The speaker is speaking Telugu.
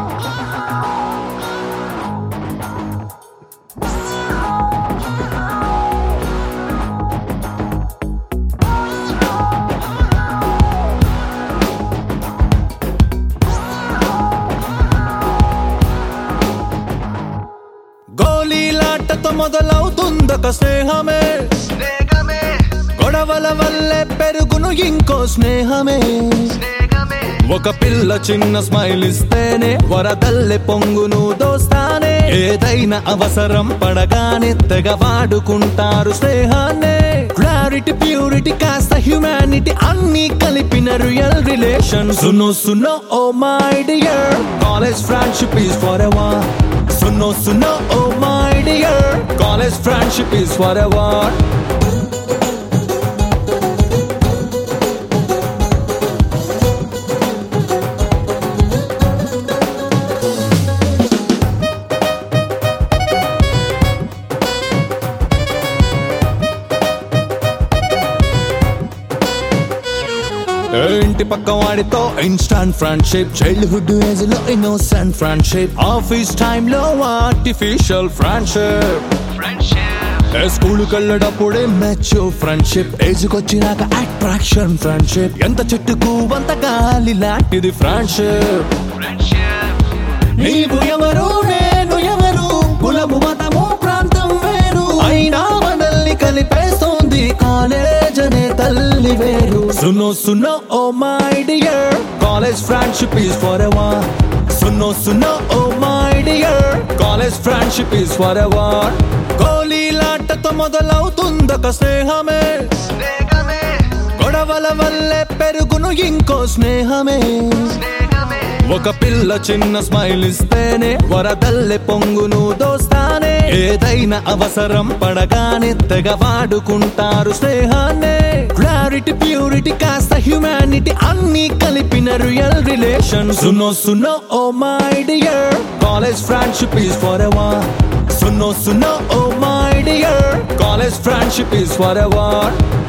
గోళీలాటతో మొదలవుతుందొక స్నేహమే స్నేహమే గొడవల వల్లే పెరుగును ఇంకో స్నేహమే స్నేహమే ఒక పిల్ల చిన్న స్మైల్ ఇస్తేనే వరదల్లె పొంగును దోస్తానే ఏదైనా అవసరం పడగానే తెగ వాడుకుంటారు స్నేహాన్నే క్లారిటీ ప్యూరిటీ కాస్త హ్యుమానిటీ అన్ని కలిపిన రియల్ రిలేషన్ సునో సునో oh my dear college friendship is forever సునో సునో oh my dear college friendship is forever ఇంటి పక్క వాడితో ఇన్స్టాంట్ ఫ్రెండ్షిప్ చైల్డ్హుడ్ ఏజ్ లో ఇన్నోసెంట్ ఫ్రెండ్షిప్ ఆఫీస్ టైమ్ లో ఆర్టిఫిషియల్ ఫ్రెండ్షిప్ ఫ్రెండ్షిప్ స్కూల్ వెళ్ళేటప్పుడే మెచ్యూర్ ఫ్రెండ్షిప్ ఏజ్ వచ్చినాక అట్రాక్షన్ ఫ్రెండ్షిప్ ఎంత చెట్టుకు అంత గాలి లాంటిది ఫ్రెండ్షిప్ ఫ్రెండ్షిప్ నీవు ఎవరు నేను ఎవరు కులము మతము ప్రాంతం వేరు అయినా మనల్ని కలిపేస్తోంది కాలేజ్ అనే తల్లి వేరు సునో సునో oh my dear college friendship is forever సునో సునో oh my dear college friendship is forever గోళీలాటతో మొదలవుతుందొక స్నేహమే స్నేహమే గొడవల వల్లే పెరుగును ఇంకో స్నేహమే స్నేహమే ఒక పిల్ల చిన్న స్మైల్ ఇస్తేనే వరదల్లె పొంగును దోస్తానే ఏదైనా అవసరం పడగానే తెగ వాడుకుంటారు స్నేహాన్నే క్లారిటీ ప్యూరిటీ కాస్త హ్యుమానిటీ అన్ని కలిపిన రియల్ రిలేషన్ సునో సునో oh my dear college friendship is forever సునో సునో oh my dear college friendship is for ever